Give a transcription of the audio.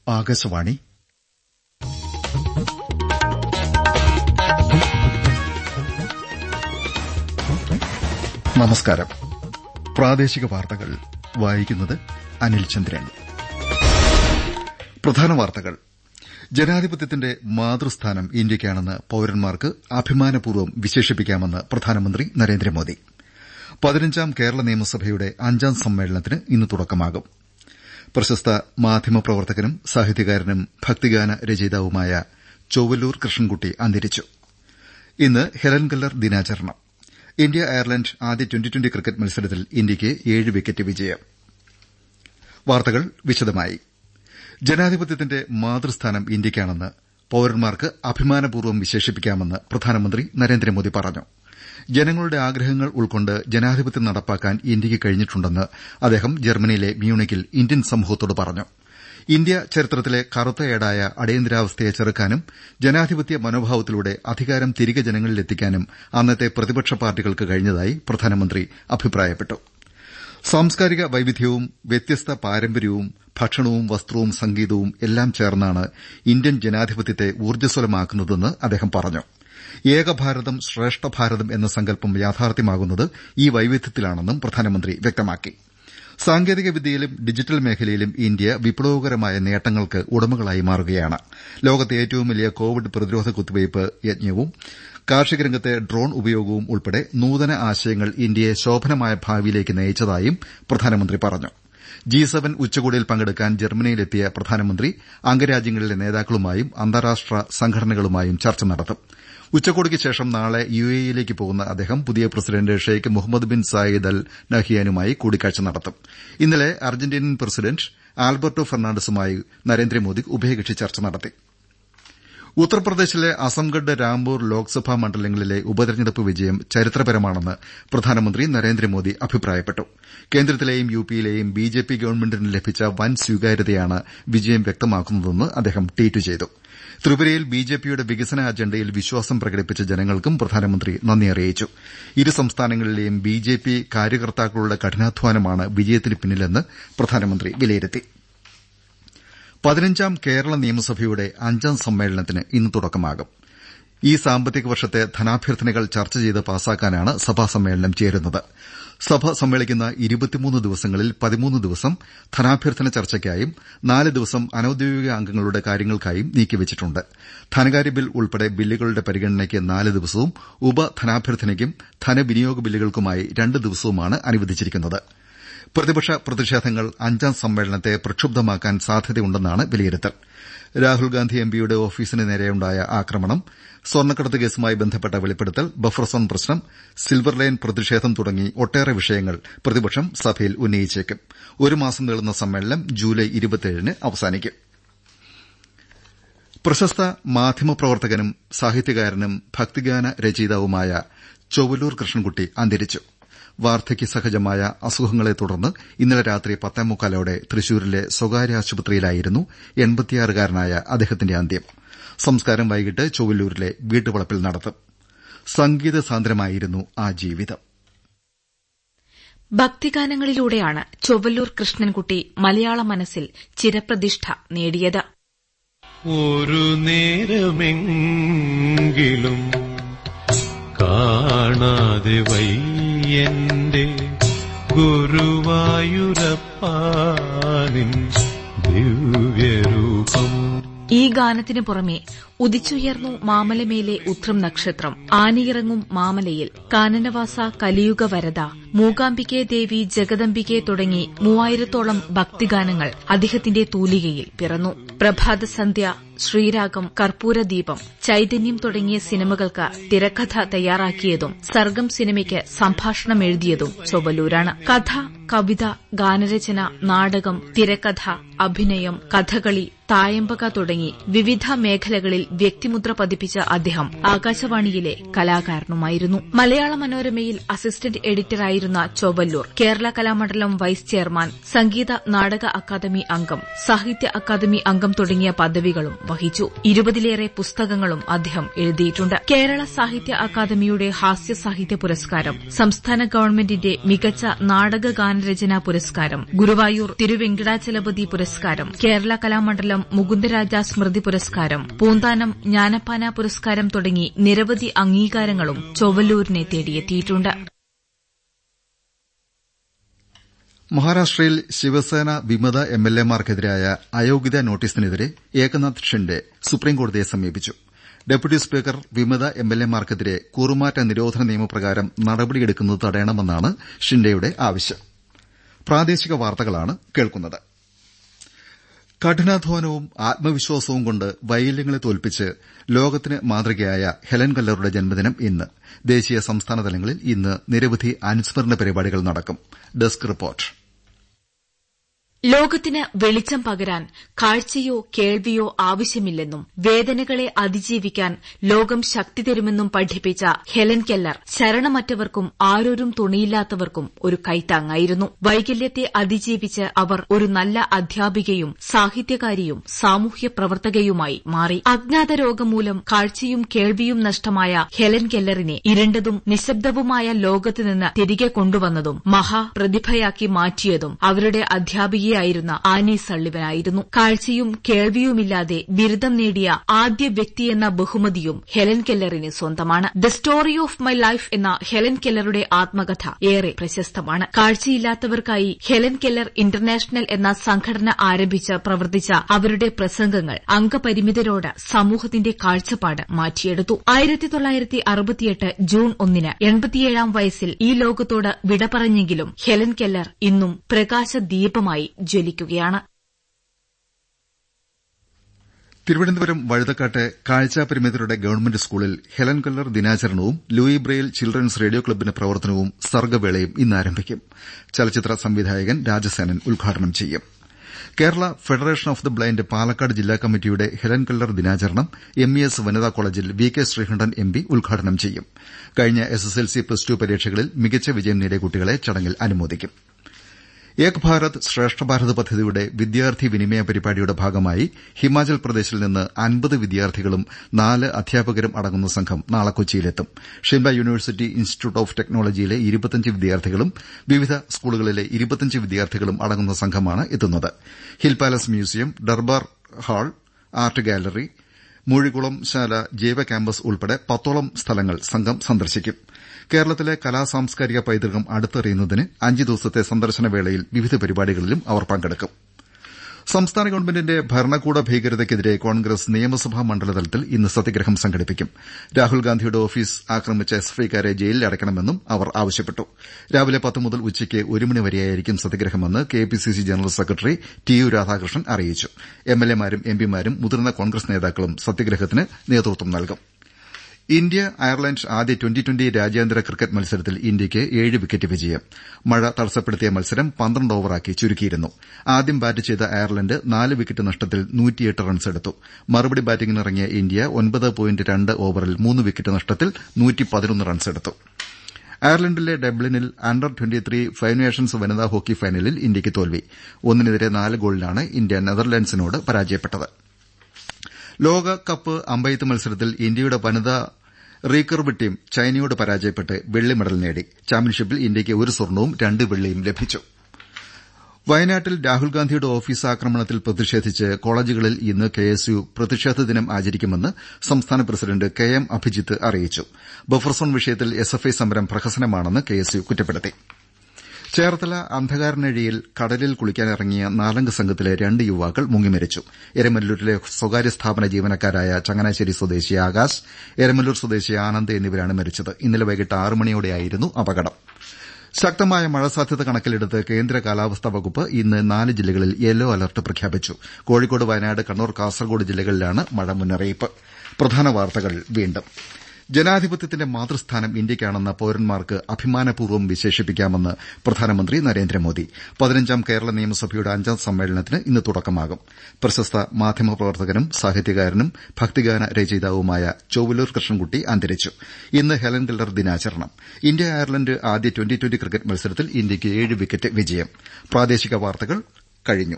ആകാശവാണി നമസ്കാരം പ്രാദേശിക വാർത്തകൾ വായിക്കുന്നത് അനിൽ ചന്ദ്രൻ പ്രധാന വാർത്തകൾ ജനാധിപത്യത്തിന്റെ മാതൃസ്ഥാനം ഇന്ത്യയ്ക്കാണെന്ന് പൌരന്മാർക്ക് അഭിമാനപൂർവ്വം വിശേഷിപ്പിക്കാമെന്ന് പ്രധാനമന്ത്രി നരേന്ദ്രമോദി പതിനഞ്ചാം കേരള നിയമസഭയുടെ അഞ്ചാം സമ്മേളനത്തിന് ഇന്ന് തുടക്കമാകും പ്രശസ്ത മാധ്യമപ്രവർത്തകനും സാഹിത്യകാരനും ഭക്തിഗാന രചയിതാവുമായ ചൊവ്വല്ലൂർ കൃഷ്ണൻകുട്ടി അന്തരിച്ചു ഇന്ന് ഹെലൻ കല്ലർ ദിനാചരണം ഇന്ത്യ അയർലന്റ് ആദ്യ ട്വന്റി ട്വന്റി ക്രിക്കറ്റ് മത്സരത്തിൽ ഇന്ത്യയ്ക്ക് ഏഴ് വിക്കറ്റ് വിജയം വാർത്തകൾ വിശദമായി ജനാധിപത്യത്തിന്റെ മാതൃസ്ഥാനം ഇന്ത്യയ്ക്കാണെന്ന് പൌരന്മാർക്ക് അഭിമാനപൂർവ്വം വിശേഷിപ്പിക്കാമെന്ന് പ്രധാനമന്ത്രി നരേന്ദ്രമോദി പറഞ്ഞു ജനങ്ങളുടെ ആഗ്രഹങ്ങൾ ഉൾക്കൊണ്ട് ജനാധിപത്യം നടപ്പാക്കാൻ ഇന്ത്യയ്ക്ക് കഴിഞ്ഞിട്ടുണ്ടെന്ന് അദ്ദേഹം ജർമ്മനിയിലെ മ്യൂണിക്കിൽ ഇന്ത്യൻ സമൂഹത്തോട് പറഞ്ഞു ഇന്ത്യ ചരിത്രത്തിലെ കറുത്ത ഏടായ അടിയന്തരാവസ്ഥയെ ചെറുക്കാനും ജനാധിപത്യ മനോഭാവത്തിലൂടെ അധികാരം തിരികെ ജനങ്ങളിലെത്തിക്കാനും അന്നത്തെ പ്രതിപക്ഷ പാർട്ടികൾക്ക് കഴിഞ്ഞതായി പ്രധാനമന്ത്രി അഭിപ്രായപ്പെട്ടു സാംസ്കാരിക വൈവിധ്യവും വ്യത്യസ്ത പാരമ്പര്യവും ഭക്ഷണവും വസ്ത്രവും സംഗീതവും എല്ലാം ചേർന്നാണ് ഇന്ത്യൻ ജനാധിപത്യത്തെ ഊർജ്ജസ്വലമാക്കുന്നതെന്ന് അദ്ദേഹം പറഞ്ഞു ഏകഭാരതം ശ്രേഷ്ഠ ഭാരതം എന്ന സങ്കല്പം യാഥാർത്ഥ്യമാകുന്നത് ഈ വൈവിധ്യത്തിലാണെന്നും പ്രധാനമന്ത്രി വ്യക്തമാക്കി സാങ്കേതിക വിദ്യയിലും ഡിജിറ്റൽ മേഖലയിലും ഇന്ത്യ വിപ്ലവകരമായ നേട്ടങ്ങൾക്ക് ഉടമകളായി മാറുകയാണ് ലോകത്തെ ഏറ്റവും വലിയ കോവിഡ് പ്രതിരോധ കുത്തിവയ്പ് യജ്ഞവും കാർഷിക രംഗത്തെ ഡ്രോൺ ഉപയോഗവും ഉൾപ്പെടെ നൂതന ആശയങ്ങൾ ഇന്ത്യയെ ശോഭനമായ ഭാവിയിലേക്ക് നയിച്ചതായും പ്രധാനമന്ത്രി പറഞ്ഞു ജി സെവൻ ഉച്ചകോടിയിൽ പങ്കെടുക്കാൻ ജർമ്മനിയിലെത്തിയ പ്രധാനമന്ത്രി അംഗരാജ്യങ്ങളിലെ നേതാക്കളുമായും അന്താരാഷ്ട്ര സംഘടനകളുമായും ചർച്ച നടത്തും ഉച്ചകോടിക്ക് ശേഷം നാളെ യുഎഇയിലേക്ക് പോകുന്ന അദ്ദേഹം പുതിയ president Sheikh Mohammed bin Zayed Al നഹിയാനുമായി കൂടിക്കാഴ്ച നടത്തും ഇന്നലെ അർജന്റീനിയൻ പ്രസിഡന്റ് ആൽബർട്ടോ ഫെർണാണ്ടസുമായി നരേന്ദ്രമോദി ഉഭയകക്ഷി ചർച്ച നടത്തി ഉത്തർപ്രദേശിലെ അസംഗഡ് രാംപൂർ ലോക്സഭാ മണ്ഡലങ്ങളിലെ ഉപതെരഞ്ഞെടുപ്പ് വിജയം ചരിത്രപരമാണെന്ന് പ്രധാനമന്ത്രി നരേന്ദ്രമോദി അഭിപ്രായപ്പെട്ടു കേന്ദ്രത്തിലെയും യുപിയിലെയും ബിജെപി ഗവൺമെന്റിന് ലഭിച്ച വൻ സ്വീകാര്യതയാണ് വിജയം വ്യക്തമാക്കുന്നതെന്ന് അദ്ദേഹം ട്വീറ്റ് ചെയ്തു ത്രിപുരയിൽ ബിജെപിയുടെ വികസന അജണ്ടയിൽ വിശ്വാസം പ്രകടിപ്പിച്ച ജനങ്ങൾക്കും പ്രധാനമന്ത്രി നന്ദി അറിയിച്ചു ഇരു സംസ്ഥാനങ്ങളിലെയും ബിജെപി കാര്യകർത്താക്കളുടെ കഠിനാധ്വാനമാണ് വിജയത്തിന് പിന്നിലെന്ന് പ്രധാനമന്ത്രി വിലയിരുത്തി പതിനഞ്ചാം കേരള നിയമസഭയുടെ അഞ്ചാം സമ്മേളനത്തിന് ഇന്ന് തുടക്കമാകും ഈ സാമ്പത്തിക വർഷത്തെ ധനാഭ്യർത്ഥനകൾ ചർച്ച ചെയ്ത് പാസാക്കാനാണ് സഭാ സമ്മേളനം ചേരുന്നത് സഭ സമ്മേളിക്കുന്ന ഇരുപത്തിമൂന്ന് ദിവസങ്ങളിൽ പതിമൂന്ന് ദിവസം ധനാഭ്യർത്ഥന ചർച്ചയ്ക്കായും നാല് ദിവസം അനൌദ്യോഗിക അംഗങ്ങളുടെ കാര്യങ്ങൾക്കായും നീക്കിവച്ചിട്ടുണ്ട് ധനകാര്യ ബിൽ ഉൾപ്പെടെ ബില്ലുകളുടെ പരിഗണനയ്ക്ക് നാല് ദിവസവും ഉപധനാഭ്യർത്ഥനയ്ക്കും ധനവിനിയോഗ ബില്ലുകൾക്കുമായി രണ്ട് ദിവസവുമാണ് അനുവദിച്ചിരിക്കുന്നത് പ്രതിപക്ഷ പ്രതിഷേധങ്ങൾ അഞ്ചാം സമ്മേളനത്തെ പ്രക്ഷുബ്ധമാക്കാൻ സാധ്യതയുണ്ടെന്നാണ് വിലയിരുത്തൽ രാഹുൽഗാന്ധി എംപിയുടെ ഓഫീസിന് നേരെയുണ്ടായ ആക്രമണം സ്വർണ്ണക്കടത്ത് കേസുമായി ബന്ധപ്പെട്ട വെളിപ്പെടുത്തൽ ബഫർ സോൺ പ്രശ്നം സിൽവർ ലൈൻ പ്രതിഷേധം തുടങ്ങി ഒട്ടേറെ വിഷയങ്ങൾ പ്രതിപക്ഷം സഭയിൽ ഉന്നയിച്ചേക്കും ഒരു മാസം നീളുന്ന സമ്മേളനം ജൂലൈ ന് അവസാനിക്കും പ്രശസ്ത മാധ്യമപ്രവർത്തകനും സാഹിത്യകാരനും ഭക്തിഗാന രചയിതാവുമായ ചൊവ്വല്ലൂർ കൃഷ്ണൻകുട്ടി അന്തരിച്ചു വാർദ്ധക്യ സഹജമായ അസുഖങ്ങളെ തുടർന്ന് ഇന്നലെ രാത്രി പത്തേമുക്കാലോടെ തൃശൂരിലെ സ്വകാര്യ ആശുപത്രിയിലായിരുന്നു എൺപത്തിയാറുകാരനായ അദ്ദേഹത്തിന്റെ അന്ത്യം സംസ്കാരം വൈകിട്ട് ചൊവ്വല്ലൂരിലെ വീട്ടുവളപ്പിൽ നടത്തും സംഗീത സാന്ദ്രമായിരുന്നു ആ ജീവിതം ഭക്തിഗാനങ്ങളിലൂടെയാണ് ചൊവ്വല്ലൂർ കൃഷ്ണൻകുട്ടി മലയാള മനസ്സിൽ ചിരപ്രതിഷ്ഠ നേടിയത് ഒരു നേരമെങ്കിലും കാണാതെ വയ്യന്റെ ഗുരുവായൂരപ്പാനിൻ ദിവ്യരൂപം ഈ ഗാനത്തിനു പുറമെ ഉദിച്ചുയർന്നു മാമലമേലെ ഉത്രം നക്ഷത്രം ആനിയിറങ്ങും മാമലയിൽ കാനനവാസ കലിയുഗ വരദ മൂകാംബികെ ദേവി ജഗദംബികെ തുടങ്ങി മൂവായിരത്തോളം ഭക്തിഗാനങ്ങൾ അദ്ദേഹത്തിന്റെ തൂലികയിൽ പിറന്നു പ്രഭാതസന്ധ്യ ശ്രീരാഗം കർപ്പൂരദീപം ചൈതന്യം തുടങ്ങിയ സിനിമകൾക്ക് തിരക്കഥ തയ്യാറാക്കിയതും സർഗം സിനിമയ്ക്ക് സംഭാഷണം എഴുതിയതും ചൊവ്വലൂരാണ് കഥ കവിത ഗാനരചന നാടകം തിരക്കഥ അഭിനയം കഥകളി തായമ്പക തുടങ്ങി വിവിധ മേഖലകളിൽ വ്യക്തിമുദ്ര പതിപ്പിച്ച അദ്ദേഹം ആകാശവാണിയിലെ കലാകാരനുമായിരുന്നു മലയാള മനോരമയിൽ അസിസ്റ്റന്റ് എഡിറ്ററായിരുന്ന ചൊവ്വല്ലൂർ കേരള കലാമണ്ഡലം വൈസ് ചെയർമാൻ സംഗീത നാടക അക്കാദമി അംഗം സാഹിത്യ അക്കാദമി അംഗം തുടങ്ങിയ പദവികളും വഹിച്ചു ഇരുപതിലേറെ പുസ്തകങ്ങളും അദ്ദേഹം എഴുതിയിട്ടുണ്ട് കേരള സാഹിത്യ അക്കാദമിയുടെ ഹാസ്യ സാഹിത്യ പുരസ്കാരം സംസ്ഥാന ഗവൺമെന്റിന്റെ മികച്ച നാടക ഗാനരചനാ പുരസ്കാരം ഗുരുവായൂർ തിരുവെങ്കിടാചലപതി പുരസ്കാരം കേരള കലാമണ്ഡലം പൂന്താനം മുകുന്ദരാജ സ്മൃതി പുരസ്കാരം പൂന്താനം ജ്ഞാനപ്പാന പുരസ്കാരം തുടങ്ങി നിരവധി അംഗീകാരങ്ങളും ചൊവ്വല്ലൂരിനെ തേടിയെത്തിയിട്ടുണ്ട് മഹാരാഷ്ട്രയിൽ ശിവസേന വിമത എംഎൽഎമാർക്കെതിരായ അയോഗ്യതാ നോട്ടീസിനെതിരെ ഏകനാഥ് ഷിൻഡെ സുപ്രീംകോടതിയെ സമീപിച്ചു ഡെപ്യൂട്ടി സ്പീക്കർ വിമത എംഎൽഎമാർക്കെതിരെ കൂറുമാറ്റ നിരോധന നിയമപ്രകാരം നടപടിയെടുക്കുന്നത് തടയണമെന്നാണ് ഷിൻഡെയുടെ ആവശ്യം പ്രാദേശിക വാർത്തകളാണ് കേൾക്കുന്നത് കഠിനാധ്വാനവും ആത്മവിശ്വാസവും കൊണ്ട് വൈകല്യങ്ങളെ തോൽപ്പിച്ച് ലോകത്തിന് മാതൃകയായ ഹെലൻ കല്ലറുടെ ജന്മദിനം ഇന്ന് ദേശീയ സംസ്ഥാന തലങ്ങളിൽ ഇന്ന് നിരവധി അനുസ്മരണ പരിപാടികൾ നടക്കും ഡെസ്ക് റിപ്പോർട്ട് ലോകത്തിന് വെളിച്ചം പകരാൻ കാഴ്ചയോ കേൾവിയോ ആവശ്യമില്ലെന്നും വേദനകളെ അതിജീവിക്കാൻ ലോകം ശക്തി തരുമെന്നും പഠിപ്പിച്ച ഹെലൻ കെല്ലർ ശരണമറ്റവർക്കും ആരോരും തുണിയില്ലാത്തവർക്കും ഒരു കൈത്താങ്ങായിരുന്നു വൈകല്യത്തെ അതിജീവിച്ച് അവർ ഒരു നല്ല അധ്യാപികയും സാഹിത്യകാരിയും സാമൂഹ്യ പ്രവർത്തകയുമായി മാറി അജ്ഞാത രോഗം മൂലം കാഴ്ചയും കേൾവിയും നഷ്ടമായ ഹെലൻ കെല്ലറിനെ ഇരുണ്ടതും നിശബ്ദവുമായ ലോകത്ത് നിന്ന് തിരികെ കൊണ്ടുവന്നതും മഹാപ്രതിഭയാക്കി മാറ്റിയതും അവരുടെ അധ്യാപിക യായിരുന്ന ആനി സള്ളിവനായിരുന്നു കാഴ്ചയും കേൾവിയുമില്ലാതെ ബിരുദം നേടിയ ആദ്യ വ്യക്തിയെന്ന ബഹുമതിയും ഹെലൻ കെല്ലറിന് സ്വന്തമാണ് the story of my life എന്ന ഹെലൻ കെല്ലറുടെ ആത്മകഥ ഏറെ പ്രശസ്തമാണ് കാഴ്ചയില്ലാത്തവർക്കായി ഹെലൻ കെല്ലർ ഇന്റർനാഷണൽ എന്ന സംഘടന ആരംഭിച്ച് പ്രവർത്തിച്ച അവരുടെ പ്രസംഗങ്ങൾ അംഗപരിമിതരോട് സമൂഹത്തിന്റെ കാഴ്ചപ്പാട് മാറ്റിയെടുത്തു ആയിരത്തി തൊള്ളായിരത്തി അറുപത്തിയെട്ട് ജൂൺ ഒന്നിന് എൺപത്തിയേഴാം വയസ്സിൽ ഈ ലോകത്തോട് വിട പറഞ്ഞെങ്കിലും ഹെലൻ കെല്ലർ ഇന്നും പ്രകാശദീപമായി ജ്വലിക്കുകയാണ് തിരുവനന്തപുരം വഴുതക്കാട്ടെ കാഴ്ചാപരിമിതരുടെ ഗവൺമെന്റ് സ്കൂളിൽ ഹെലൻ കല്ലർ ദിനാചരണവും ലൂയി ബ്രെയിൽ ചിൽഡ്രൻസ് റേഡിയോ ക്ലബിന്റെ പ്രവർത്തനവും സർഗ്ഗവേളയും ഇന്ന് ആരംഭിക്കും ചലച്ചിത്ര സംവിധായകൻ രാജസേനൻ ഉദ്ഘാടനം ചെയ്യും Kerala federation of the blind Palakkad ജില്ലാ കമ്മിറ്റിയുടെ ഹെലൻ കല്ലർ ദിനാചരണം എം ഇ എസ് വനിതാ കോളേജിൽ V K Sreekandan M P ഉദ്ഘാടനം ചെയ്യും കഴിഞ്ഞ എസ്എസ്എൽസി പ്ലസ് ടു പരീക്ഷകളിൽ മികച്ച വിജയം നേടിയ കുട്ടികളെ ചടങ്ങിൽ അനുമോദിക്കും ഏക് ഭാരത് ശ്രേഷ്ഠ ഭാരത് പദ്ധതിയുടെ വിദ്യാർത്ഥി വിനിമയ പരിപാടിയുടെ ഭാഗമായി ഹിമാചൽ പ്രദേശിൽ നിന്ന് അൻപത് വിദ്യാർത്ഥികളും നാല് അധ്യാപകരും അടങ്ങുന്ന സംഘം നാളെ കൊച്ചിയിലെത്തും ഷിംല യൂണിവേഴ്സിറ്റി ഇൻസ്റ്റിറ്റ്യൂട്ട് ഓഫ് ടെക്നോളജിയിലെ ഇരുപത്തിയഞ്ച് വിദ്യാർത്ഥികളും വിവിധ സ്കൂളുകളിലെ ഇരുപത്തിയഞ്ച് വിദ്യാർത്ഥികളും അടങ്ങുന്ന സംഘമാണ് എത്തുന്നത് hill palace museum Durbar hall art gallery Moozhikkulam Shala ജൈവ ക്യാമ്പസ് ഉൾപ്പെടെ പത്തോളം സ്ഥലങ്ങൾ സംഘം സന്ദർശിക്കും കേരളത്തിലെ കലാ സാംസ്കാരിക പൈതൃകം അടുത്തറിയുന്നതിന് അഞ്ച് ദിവസത്തെ സന്ദർശന വേളയിൽ വിവിധ പരിപാടികളിലും അവർ പങ്കെടുക്കും സംസ്ഥാന ഗവൺമെന്റിന്റെ ഭരണകൂട ഭീകരതയ്ക്കെതിരെ കോൺഗ്രസ് നിയമസഭാ മണ്ഡലതലത്തിൽ ഇന്ന് സത്യഗ്രഹം സംഘടിപ്പിക്കും രാഹുൽഗാന്ധിയുടെ ഓഫീസ് ആക്രമിച്ച എസ്എഫ്ഐക്കാരെ ജയിലിൽ അടയ്ക്കണമെന്നും അവർ ആവശ്യപ്പെട്ടു രാവിലെ പത്ത് മുതൽ ഉച്ചയ്ക്ക് ഒരു മണി വരെയായിരിക്കും സത്യഗ്രഹമെന്ന് KPCC general secretary T U Radhakrishnan അറിയിച്ചു എംഎൽഎമാരും എംപിമാരും മുതിർന്ന കോൺഗ്രസ് നേതാക്കളും സത്യഗ്രഹത്തിന് നേതൃത്വം നൽകും ഇന്ത്യ അയർലന്റ് ആദ്യ ട്വന്റി ട്വന്റി രാജ്യാന്തര ക്രിക്കറ്റ് മത്സരത്തിൽ ഇന്ത്യയ്ക്ക് ഏഴ് വിക്കറ്റ് വിജയം മഴ തടസ്സപ്പെടുത്തിയ മത്സരം പന്ത്രണ്ട് ഓവറാക്കി ചുരുക്കിയിരുന്നു ആദ്യം ബാറ്റ് ചെയ്ത അയർലന്റ് നാല് വിക്കറ്റ് നഷ്ടത്തിൽ റൺസെടുത്തു മറുപടി ബാറ്റിംഗിനിറങ്ങിയ ഇന്ത്യ ഒൻപത് പോയിന്റ് രണ്ട് ഓവറിൽ മൂന്ന് വിക്കറ്റ് നഷ്ടത്തിൽ റൺസെടുത്തു അയർലന്റിലെ ഡബ്ലിനിൽ അണ്ടർ ട്വന്റി ഫൈവ് നേഷൻസ് വനിതാ ഹോക്കി ഫൈനലിൽ ഇന്ത്യയ്ക്ക് തോൽവി ഒന്നിനെതിരെ നാല് ഗോളിനാണ് ഇന്ത്യ നെതർലൻഡ്സിനോട് പരാജയപ്പെട്ടത് ലോകകപ്പ് അമ്പെയ്ത്ത് മത്സരത്തിൽ ഇന്ത്യയുടെ വനിതാ റീകർവ് ടീം ചൈനയോട് പരാജയപ്പെട്ട് വെള്ളി മെഡൽ നേടി ചാമ്പ്യൻഷിപ്പിൽ ഇന്ത്യയ്ക്ക് ഒരു സ്വർണവും രണ്ട് വെള്ളിയും ലഭിച്ചു വയനാട്ടിൽ രാഹുൽഗാന്ധിയുടെ ഓഫീസ് ആക്രമണത്തിൽ പ്രതിഷേധിച്ച് കോളേജുകളിൽ ഇന്ന് കെഎസ്യു പ്രതിഷേധ ദിനം ആചരിക്കുമെന്ന് സംസ്ഥാന പ്രസിഡന്റ് കെ എം അഭിജിത്ത് അറിയിച്ചു ബഫർ സോൺ വിഷയത്തിൽ എസ്എഫ്ഐ സമരം പ്രഹസനമാണെന്ന് കെഎസ്യു കുറ്റപ്പെടുത്തി ചേർത്തല അന്ധകാരനഴിയിൽ കടലിൽ കുളിക്കാനിറങ്ങിയ നാലംഗ സംഘത്തിലെ രണ്ട് യുവാക്കൾ മുങ്ങിമരിച്ചു എരമല്ലൂരിലെ സ്വകാര്യ സ്ഥാപന ജീവനക്കാരായ ചങ്ങനാശ്ശേരി സ്വദേശി ആകാശ് എരമല്ലൂർ സ്വദേശി ആനന്ദ് എന്നിവരാണ് മരിച്ചത് ഇന്നലെ വൈകിട്ട് ആറ് മണിയോടെയായിരുന്നു അപകടം ശക്തമായ മഴ സാധ്യത കണക്കിലെടുത്ത് കേന്ദ്ര കാലാവസ്ഥാ വകുപ്പ് ഇന്ന് നാല് ജില്ലകളിൽ യെല്ലോ അലർട്ട് പ്രഖ്യാപിച്ചു കോഴിക്കോട് വയനാട് കണ്ണൂർ കാസർകോട് ജില്ലകളിലാണ് മഴ മുന്നറിയിപ്പ് പ്രധാന വാർത്തകൾ വീണ്ടും ജനാധിപത്യത്തിന്റെ മാതൃസ്ഥാനം ഇന്ത്യയ്ക്കാണെന്ന പൌരന്മാർക്ക് അഭിമാനപൂർവ്വം വിശേഷിപ്പിക്കാമെന്ന് പ്രധാനമന്ത്രി നരേന്ദ്രമോദി പതിനഞ്ചാം കേരള നിയമസഭയുടെ അഞ്ചാം സമ്മേളനത്തിന് ഇന്ന് തുടക്കമാകും പ്രശസ്ത മാധ്യമപ്രവർത്തകനും സാഹിത്യകാരനും ഭക്തിഗാന രചയിതാവുമായ ചൊവ്വലൂർ കൃഷ്ണൻകുട്ടി അന്തരിച്ചു ഇന്ന് ഹെലൻ കെല്ലർ ദിനാചരണം ഇന്ത്യ അയർലന്റ് ആദ്യ ട്വന്റി ട്വന്റി ക്രിക്കറ്റ് മത്സരത്തിൽ ഇന്ത്യയ്ക്ക് ഏഴ് വിക്കറ്റ് വിജയം പ്രാദേശിക വാർത്തകൾ കഴിഞ്ഞു